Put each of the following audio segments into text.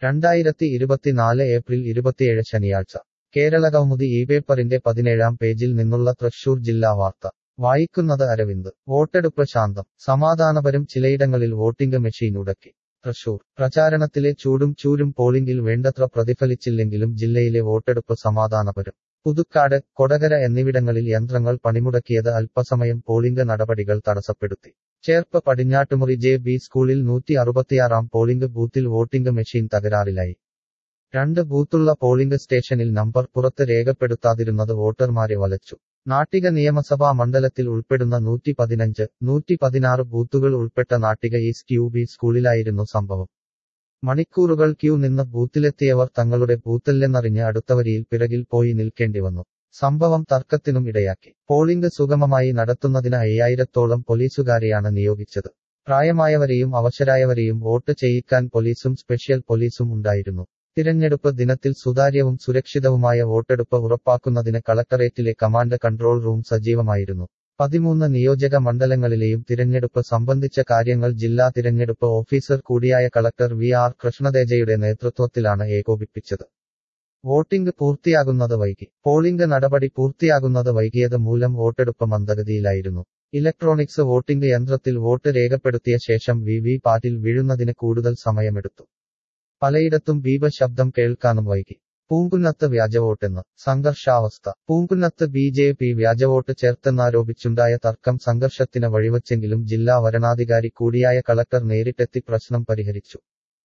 രണ്ടായിരത്തി ഇരുപത്തിനാല് ഏപ്രിൽ ഇരുപത്തിയേഴ് ശനിയാഴ്ച കേരള കൗമുദി ഈ പേപ്പറിന്റെ പതിനേഴാം പേജിൽ നിന്നുള്ള തൃശൂർ ജില്ലാ വാർത്ത വായിക്കുന്നത് അരവിന്ദ് വോട്ടെടുപ്പ് ശാന്തം സമാധാനപരം ചിലയിടങ്ങളിൽ വോട്ടിംഗ് മെഷീൻ ഉടക്കി തൃശൂർ പ്രചാരണത്തിലെ ചൂടും ചൂരും പോളിംഗിൽ വേണ്ടത്ര പ്രതിഫലിച്ചില്ലെങ്കിലും ജില്ലയിലെ വോട്ടെടുപ്പ് സമാധാനപരം പുതുക്കാട് കൊടകര എന്നിവിടങ്ങളിൽ യന്ത്രങ്ങൾ പണിമുടക്കിയത് അല്പസമയം പോളിംഗ് നടപടികൾ തടസ്സപ്പെടുത്തി ചേർപ്പ് പടിഞ്ഞാട്ടുമുറി ജെ ബി സ്കൂളിൽ നൂറ്റി അറുപത്തിയാറാം പോളിംഗ് ബൂത്തിൽ വോട്ടിംഗ് മെഷീൻ തകരാറിലായി രണ്ട് ബൂത്തുള്ള പോളിംഗ് സ്റ്റേഷനിൽ നമ്പർ പുറത്ത് രേഖപ്പെടുത്താതിരുന്നത് വോട്ടർമാരെ വലച്ചു നാട്ടിക നിയമസഭാ മണ്ഡലത്തിൽ ഉൾപ്പെടുന്ന നൂറ്റി പതിനഞ്ച് നൂറ്റി പതിനാറ് ബൂത്തുകൾ ഉൾപ്പെട്ട നാട്ടിക ഈസ്റ്റ് യു ബി സ്കൂളിലായിരുന്നു സംഭവം മണിക്കൂറുകൾ ക്യൂ നിന്ന് ബൂത്തിലെത്തിയവർ തങ്ങളുടെ ബൂത്തല്ലെന്നറിഞ്ഞ് അടുത്തവരിയിൽ പിറകിൽ പോയി നിൽക്കേണ്ടി വന്നു സംഭവം തർക്കത്തിനും ഇടയാക്കി പോളിംഗ് സുഗമമായി നടത്തുന്നതിന് അയ്യായിരത്തോളം പോലീസുകാരെയാണ് നിയോഗിച്ചത് പ്രായമായവരെയും അവശരായവരെയും വോട്ട് ചെയ്യിക്കാൻ പോലീസും സ്പെഷ്യൽ പോലീസും ഉണ്ടായിരുന്നു തിരഞ്ഞെടുപ്പ് ദിനത്തിൽ സുതാര്യവും സുരക്ഷിതവുമായ വോട്ടെടുപ്പ് ഉറപ്പാക്കുന്നതിന് കളക്ടറേറ്റിലെ കമാൻഡ് കൺട്രോൾ റൂം സജീവമായിരുന്നു പതിമൂന്ന് നിയോജക മണ്ഡലങ്ങളിലെയും തിരഞ്ഞെടുപ്പ് സംബന്ധിച്ച കാര്യങ്ങൾ ജില്ലാ തിരഞ്ഞെടുപ്പ് ഓഫീസർ കൂടിയായ കളക്ടർ വി ആർ കൃഷ്ണതേജയുടെ നേതൃത്വത്തിലാണ് ഏകോപിപ്പിച്ചത് വോട്ടിംഗ് പൂർത്തിയാകുന്നത് വൈകി പോളിംഗ് നടപടി പൂർത്തിയാകുന്നത് വൈകിയത് മൂലം വോട്ടെടുപ്പ് മന്ദഗതിയിലായിരുന്നു ഇലക്ട്രോണിക്സ് വോട്ടിംഗ് യന്ത്രത്തിൽ വോട്ട് രേഖപ്പെടുത്തിയ ശേഷം വി വി പാറ്റിൽ വീഴുന്നതിന് കൂടുതൽ സമയമെടുത്തു പലയിടത്തും ബീപ ശബ്ദം കേൾക്കാനും വൈകി പൂങ്കുന്നത്ത് വ്യാജവോട്ടെന്ന് സംഘർഷാവസ്ഥ പൂങ്കുന്നത്ത് ബി ജെ പി വ്യാജവോട്ട് ചേർത്തെന്നാരോപിച്ചുണ്ടായ തർക്കം സംഘർഷത്തിന് വഴിവച്ചെങ്കിലും ജില്ലാ വരണാധികാരി കൂടിയായ കളക്ടർ നേരിട്ടെത്തി പ്രശ്നം പരിഹരിച്ചു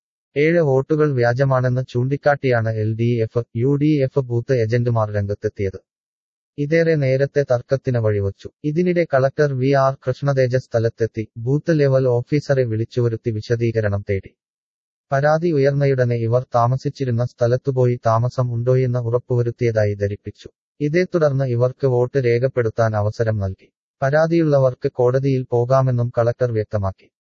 ഏഴ് വോട്ടുകൾ വ്യാജമാണെന്ന് ചൂണ്ടിക്കാട്ടിയാണ് L D F U D F booth ഏജന്റുമാർ രംഗത്തെത്തിയത് ഇതേറെ നേരത്തെ തർക്കത്തിന് വഴിവച്ചു ഇതിനിടെ കളക്ടർ വി ആർ കൃഷ്ണതേജ സ്ഥലത്തെത്തി ബൂത്ത് ലെവൽ ഓഫീസറെ വിളിച്ചുവരുത്തി വിശദീകരണം തേടി പരാതി ഉയർന്നയുടനെ ഇവർ താമസിച്ചിരുന്ന സ്ഥലത്തുപോയി താമസം ഉണ്ടോയെന്ന് ഉറപ്പുവരുത്തിയതായി ധരിപ്പിച്ചു ഇതേ തുടർന്ന് ഇവർക്ക് വോട്ട് രേഖപ്പെടുത്താൻ അവസരം നൽകി പരാതിയുള്ളവർക്ക് കോടതിയിൽ പോകാമെന്നും കളക്ടർ വ്യക്തമാക്കി